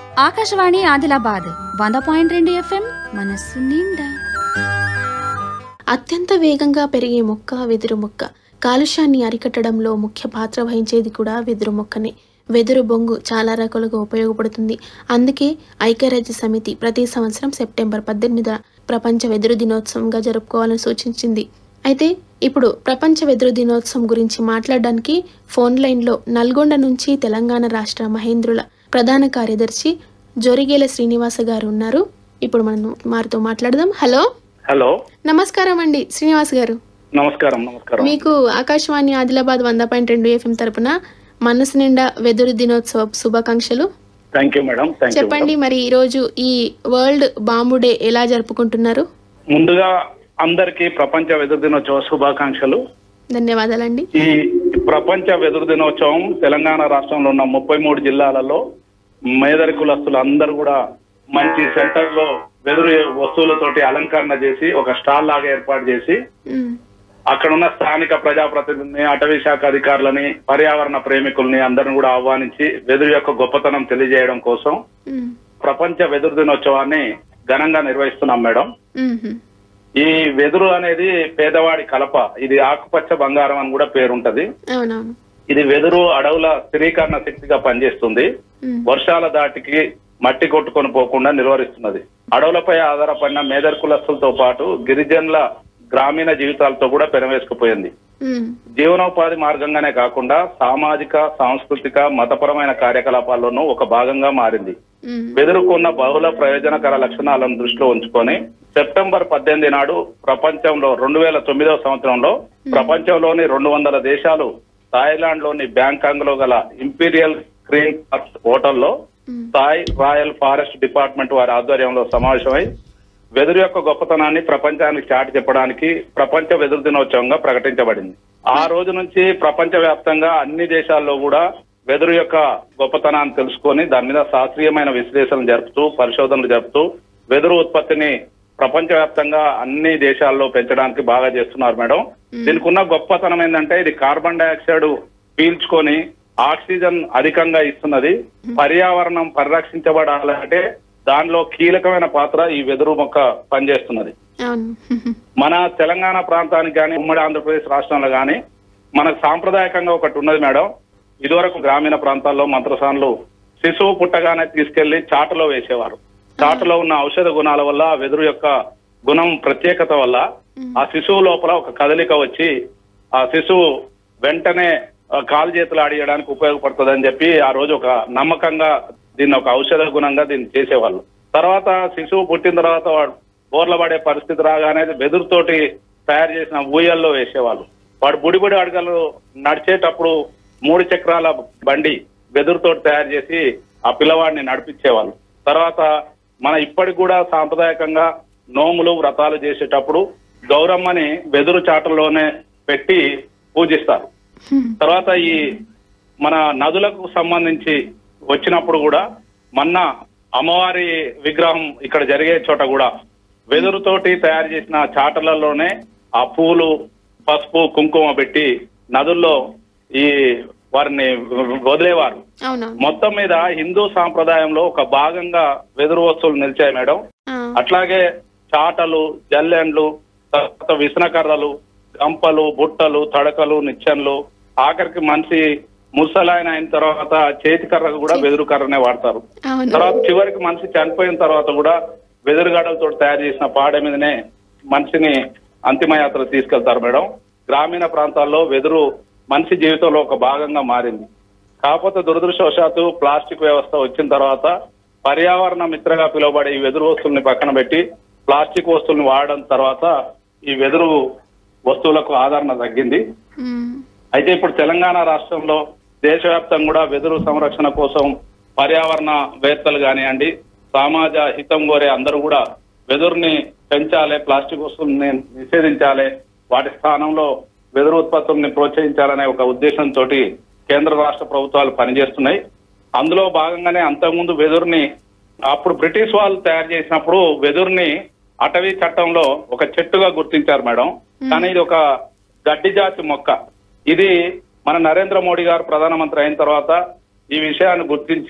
ఆకాశవాణి ఆదిలాబాద్ వంద పాయింట్ రెండు ఎఫ్ఎం మనస్సు నిండా అత్యంత వేగంగా పెరిగే మొక్క వెదురు మొక్క కాలుష్యాన్ని అరికట్టడంలో ముఖ్య పాత్ర వహించేది కూడా వెదురు మొక్కనే వెదురు బొంగు చాలా రకాలుగా ఉపయోగపడుతుంది అందుకే ఐక్యరాజ్య సమితి ప్రతి సంవత్సరం సెప్టెంబర్ పద్దెనిమిదిన ప్రపంచ వెదురు దినోత్సవంగా జరుపుకోవాలని సూచించింది అయితే ఇప్పుడు ప్రపంచ వెదురు దినోత్సవం గురించి మాట్లాడడానికి ఫోన్ లైన్లో నల్గొండ నుంచి తెలంగాణ రాష్ట్ర మహేంద్రుల ప్రధాన కార్యదర్శి జొరిగేల శ్రీనివాస గారు ఉన్నారు ఇప్పుడు మనం వారితో మాట్లాడదాం హలో హలో నమస్కారం అండి శ్రీనివాస్ గారు నమస్కారం నమస్కారం మీకు ఆకాశవాణి ఆదిలాబాద్ వంద పాయింట్ రెండు ఎఫ్ఎం తరపున మనసు నిండా వెదురు దినోత్సవ శుభాకాంక్షలు thank you madam thank you చెప్పండి మరి ఈ రోజు ఈ వరల్డ్ బాంబు డే ఎలా జరుపుకుంటున్నారు ముందుగా అందరికీ ప్రపంచ వెదురు దినోత్సవ శుభాకాంక్షలు ధన్యవాదాలండి ఈ ప్రపంచ వెదురు దినోత్సవం తెలంగాణ రాష్ట్రంలో ఉన్న ముప్పై మూడు జిల్లాలలో మేదరి కులస్తులు అందరూ కూడా మంచి సెంటర్ లో వెదురు వస్తువులతోటి అలంకరణ చేసి ఒక స్టాల్ లాగా ఏర్పాటు చేసి ఉమ్, అక్కడ ఉన్న స్థానిక ప్రజాప్రతినిధుల్ని అటవీ శాఖ అధికారులని పర్యావరణ ప్రేమికుల్ని అందరిని కూడా ఆహ్వానించి వెదురు యొక్క గొప్పతనం తెలియజేయడం కోసం ఉమ్, ప్రపంచ వెదురు దినోత్సవాన్ని ఘనంగా నిర్వహిస్తున్నాం మేడం ఉమ్, ఉమ్, ఈ వెదురు అనేది పేదవాడి కలప ఇది ఆకుపచ్చ బంగారం అని కూడా పేరుంటది అవునవును ఇది వెదురు అడవుల స్థిరీకరణ శక్తిగా పనిచేస్తుంది ఉమ్, వర్షాల దాటికి మట్టి కొట్టుకొని పోకుండా నిర్వహిస్తున్నది అడవులపై ఆధారపడిన మేదర్ కులస్తులతో పాటు గిరిజనుల గ్రామీణ జీవితాలతో కూడా పెనవేసుకుపోయింది ఉమ్, జీవనోపాధి మార్గంగానే కాకుండా సామాజిక సాంస్కృతిక మతపరమైన కార్యకలాపాల్లోనూ ఒక భాగంగా మారింది ఉమ్, వెదురుకున్న బహుళ ప్రయోజనకర లక్షణాలను దృష్టిలో ఉంచుకొని సెప్టెంబర్ పద్దెనిమిది నాడు ప్రపంచంలో రెండు వేల తొమ్మిదవ సంవత్సరంలో ప్రపంచంలోని రెండు వందల దేశాలు థాయిలాండ్ లోని బ్యాంకాంగ్ లో గల ఇంపీరియల్ స్క్రీన్ హోటల్లో ఉమ్, థాయ్ రాయల్ ఫారెస్ట్ డిపార్ట్మెంట్ వారి ఆధ్వర్యంలో సమావేశమై వెదురు యొక్క గొప్పతనాన్ని ప్రపంచానికి చాటి చెప్పడానికి ప్రపంచ వెదురు దినోత్సవంగా ప్రకటించబడింది ఆ రోజు నుంచి ప్రపంచ వ్యాప్తంగా అన్ని దేశాల్లో కూడా వెదురు యొక్క గొప్పతనాన్ని తెలుసుకొని దాని మీద శాస్త్రీయమైన విశ్లేషణలు జరుపుతూ పరిశోధనలు జరుపుతూ వెదురు ఉత్పత్తిని ప్రపంచవ్యాప్తంగా అన్ని దేశాల్లో పెంచడానికి బాగా చేస్తున్నారు మేడం దీనికి ఉన్న గొప్పతనం ఏంటంటే ఇది కార్బన్ డైఆక్సైడ్ పీల్చుకొని ఆక్సిజన్ అధికంగా ఇస్తున్నది పర్యావరణం పరిరక్షించబడాలంటే దానిలో కీలకమైన పాత్ర ఈ వెదురు మొక్క పనిచేస్తున్నది అవును ఉమ్, మన తెలంగాణ ప్రాంతానికి కానీ ఉమ్మడి ఆంధ్రప్రదేశ్ రాష్ట్రంలో కానీ మనకు సాంప్రదాయకంగా ఒకటి ఉన్నది మేడం ఇదివరకు గ్రామీణ ప్రాంతాల్లో మంత్రసాన్లు శిశువు పుట్టగానే తీసుకెళ్లి చాటలో వేసేవారు చాటలో ఉన్న ఔషధ గుణాల వల్ల ఆ వెదురు యొక్క గుణం ప్రత్యేకత వల్ల ఆ శిశువు లోపల ఒక కదలిక వచ్చి ఆ శిశువు వెంటనే ఆ, కాలు చేతులు ఆడియడానికి ఉపయోగపడుతుంది అని చెప్పి ఆ రోజు ఒక నమ్మకంగా దీన్ని ఒక ఔషధ గుణంగా దీన్ని చేసేవాళ్ళు తర్వాత శిశువు పుట్టిన తర్వాత వాడు బోర్ల పడే పరిస్థితి రాగానే వెదురుతోటి తయారు చేసిన ఊయల్లో వేసేవాళ్ళు వాడు బుడిబుడి అడగలు నడిచేటప్పుడు మూడు చక్రాల బండి వెదురుతోటి తయారు చేసి ఆ పిల్లవాడిని నడిపించేవాళ్ళు తర్వాత మన ఇప్పటికి కూడా సాంప్రదాయకంగా నోములు వ్రతాలు చేసేటప్పుడు గౌరమ్మని వెదురు చాటలోనే పెట్టి పూజిస్తారు ఉమ్, తర్వాత ఈ మన నదులకు సంబంధించి వచ్చినప్పుడు కూడా మొన్న అమ్మవారి విగ్రహం ఇక్కడ జరిగే చోట కూడా వెదురుతోటి తయారు చేసిన చాటలలోనే ఆ పూలు పసుపు కుంకుమ పెట్టి నదుల్లో ఈ వారిని వదిలేవారు అవునవును మొత్తం మీద హిందూ సాంప్రదాయంలో ఒక భాగంగా వెదురు వస్తువులు నిలిచాయి మేడం ఆ, అట్లాగే చాటలు జల్లెండ్లు తర్వాత విసనకర్రలు గంపలు బుట్టలు తడకలు నిచ్చెన్లు ఆఖరికి మనిషి ముసలాయన అయిన తర్వాత చేతి కర్ర కూడా వెదురు కర్రనే వాడతారు అవును తర్వాత చివరికి మనిషి చనిపోయిన తర్వాత కూడా వెదురుగడలతో తయారు చేసిన పాడ మీదనే మనిషిని అంతిమయాత్ర తీసుకెళ్తారు మేడం గ్రామీణ ప్రాంతాల్లో వెదురు మనిషి జీవితంలో ఒక భాగంగా మారింది కాకపోతే దురదృష్టవశాత్తు ప్లాస్టిక్ వ్యవస్థ వచ్చిన తర్వాత పర్యావరణ మిత్రగా పిలువబడే ఈ వెదురు వస్తువుల్ని పక్కన పెట్టి ప్లాస్టిక్ వస్తువుల్ని వాడడం తర్వాత ఈ వెదురు వస్తువులకు ఆదరణ తగ్గింది ఉమ్, అయితే ఇప్పుడు తెలంగాణ రాష్ట్రంలో దేశవ్యాప్తంగా కూడా వెదురు సంరక్షణ కోసం పర్యావరణ వేత్తలు కానివ్వండి సమాజ హితం కోరే అందరూ కూడా వెదురుని పెంచాలి ప్లాస్టిక్ వస్తువుల్ని నిషేధించాలి వాటి స్థానంలో వెదురు ఉత్పత్తుల్ని ప్రోత్సహించాలనే ఒక ఉద్దేశంతో కేంద్ర రాష్ట్ర ప్రభుత్వాలు పనిచేస్తున్నాయి అందులో భాగంగానే అంతకుముందు వెదురుని అప్పుడు బ్రిటిష్ వాళ్ళు తయారు చేసినప్పుడు వెదురుని అటవీ చట్టంలో ఒక చెట్టుగా గుర్తించారు మేడం కానీ ఇది ఒక గడ్డి జాతి మొక్క ఇది మన నరేంద్ర మోడీ గారు ప్రధానమంత్రి అయిన తర్వాత ఈ విషయాన్ని గుర్తించి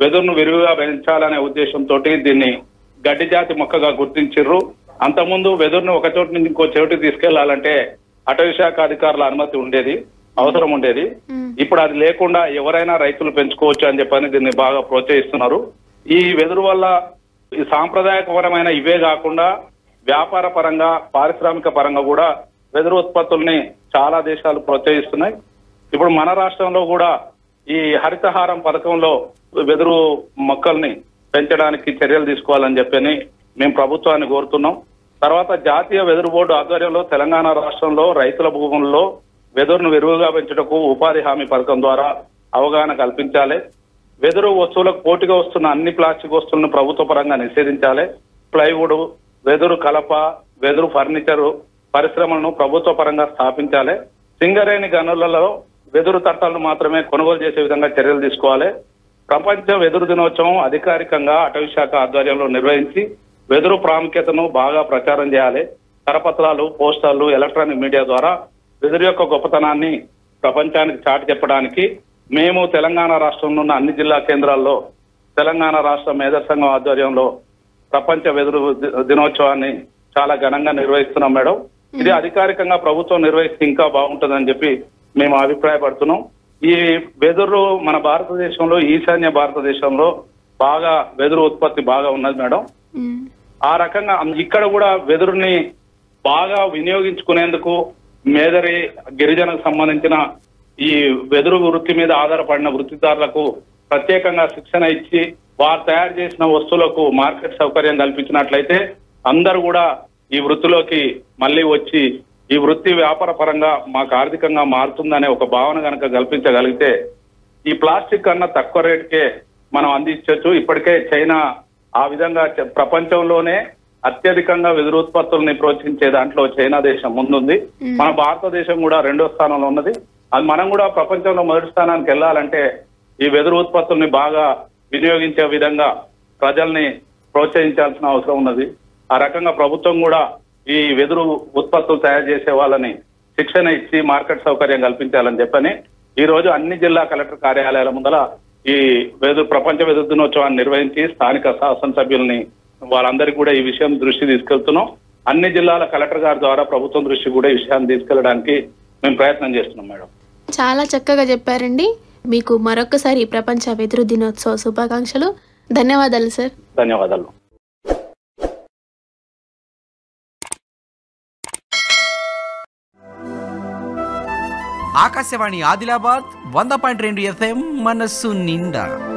వెదురును విరివిగా పెంచాలనే ఉద్దేశంతో దీన్ని గడ్డి జాతి మొక్కగా గుర్తించిర్రు అంతకుముందు వెదురును ఒక చోటు నుంచి ఇంకో చోటుకి తీసుకెళ్లాలంటే అటవీ శాఖ అధికారుల అనుమతి ఉండేది అవసరం ఉండేది ఇప్పుడు అది లేకుండా ఎవరైనా రైతులు పెంచుకోవచ్చు అని చెప్పని దీన్ని బాగా ప్రోత్సహిస్తున్నారు ఈ వెదురు వల్ల ఈ సాంప్రదాయకపరమైన ఇవే కాకుండా వ్యాపార పరంగా పారిశ్రామిక పరంగా కూడా వెదురు ఉత్పత్తుల్ని చాలా దేశాలు ప్రోత్సహిస్తున్నాయి ఇప్పుడు మన రాష్ట్రంలో కూడా ఈ హరితహారం పథకంలో వెదురు మొక్కల్ని పెంచడానికి చర్యలు తీసుకోవాలని చెప్పని మేము ప్రభుత్వాన్ని కోరుతున్నాం తర్వాత జాతీయ వెదురు బోర్డు ఆధ్వర్యంలో తెలంగాణ రాష్ట్రంలో రైతుల భూముల్లో వెదురును విరుగుగా పెంచుటకు ఉపాధి హామీ పథకం ద్వారా అవగాహన కల్పించాలి వెదురు వస్తువులకు పోటీగా వస్తున్న అన్ని ప్లాస్టిక్ వస్తువులను ప్రభుత్వ పరంగా నిషేధించాలి ప్లైవుడ్ వెదురు కలప వెదురు ఫర్నిచర్ పరిశ్రమలను ప్రభుత్వ పరంగా స్థాపించాలి సింగరేణి గనులలో వెదురు తట్టాలను మాత్రమే కొనుగోలు చేసే విధంగా చర్యలు తీసుకోవాలి ప్రపంచ వెదురు దినోత్సవం అధికారికంగా అటవీ శాఖ ఆధ్వర్యంలో నిర్వహించి వెదురు ప్రాముఖ్యతను బాగా ప్రచారం చేయాలి కరపత్రాలు పోస్టర్లు ఎలక్ట్రానిక్ మీడియా ద్వారా వెదురు యొక్క గొప్పతనాన్ని ప్రపంచానికి చాటి చెప్పడానికి మేము తెలంగాణ రాష్ట్రంలో ఉన్న అన్ని జిల్లా కేంద్రాల్లో తెలంగాణ రాష్ట్ర మేధా సంఘం ఆధ్వర్యంలో ప్రపంచ వెదురు ది- దినోత్సవాన్ని చాలా ఘనంగా నిర్వహిస్తున్నాం మేడం ఇది అధికారికంగా ప్రభుత్వం నిర్వహిస్తే ఇంకా బాగుంటుందని చెప్పి మేము అభిప్రాయపడుతున్నాం ఈ వెదురు మన భారతదేశంలో ఈశాన్య భారతదేశంలో బాగా వెదురు ఉత్పత్తి బాగా ఉన్నది మేడం మ్మ్. ఆ రకంగా అం- ఇక్కడ కూడా వెదురుని బాగా వినియోగించుకునేందుకు మేదరి గిరిజనకు సంబంధించిన ఈ వెదురు వృత్తి మీద ఆధారపడిన వృత్తిదారులకు ప్రత్యేకంగా శిక్షణ ఇచ్చి వారు తయారు చేసిన వస్తువులకు మార్కెట్ సౌకర్యం కల్పించినట్లయితే అందరూ కూడా ఈ వృత్తిలోకి మళ్ళీ వచ్చి ఈ వృత్తి వ్యాపార పరంగా మాకు ఆర్థికంగా మారుతుందనే ఒక భావన కనుక కల్పించగలిగితే ఈ ప్లాస్టిక్ కన్నా తక్కువ రేటుకే మనం అందించవచ్చు ఇప్పటికే చైనా ఆ విధంగా చ- ప్రపంచంలోనే అత్యధికంగా వెదురు ఉత్పత్తుల్ని ప్రోత్సహించే దాంట్లో చైనా దేశం ముందుంది మన భారతదేశం కూడా రెండో స్థానంలో ఉన్నది అది మనం కూడా ప్రపంచంలో మొదటి స్థానానికి వెళ్ళాలంటే ఈ వెదురు ఉత్పత్తుల్ని బాగా వినియోగించే విధంగా ప్రజల్ని ప్రోత్సహించాల్సిన అవసరం ఉన్నది ఆ రకంగా ప్రభుత్వం కూడా ఈ వెదురు ఉత్పత్తులు తయారు చేసే వాళ్ళని శిక్షణ ఇచ్చి మార్కెట్ సౌకర్యం కల్పించాలని చెప్పని ఈ రోజు అన్ని జిల్లా కలెక్టర్ కార్యాలయాల ముందర ఈ వెదురు ప్రపంచ వెదురు దినోత్సవాన్ని నిర్వహించి స్థానిక శాసనసభ్యుల్ని వాళ్ళందరికీ కూడా ఈ విషయం దృష్టి తీసుకెళ్తున్నాం అన్ని జిల్లాల కలెక్టర్ గారి ద్వారా ప్రభుత్వం దృష్టి కూడా ఈ విషయాన్ని తీసుకెళ్ళడానికి మేము ప్రయత్నం చేస్తున్నాం మేడం చాలా చక్కగా చెప్పారండి మీకు మరొకసారి ప్రపంచ వెదురు దినోత్సవ శుభాకాంక్షలు ధన్యవాదాలు సార్ ధన్యవాదాలు ఆకాశవాణి ఆదిలాబాద్ వంద పాయింట్ రెండు ఎఫ్ఎం మనస్సు నిండా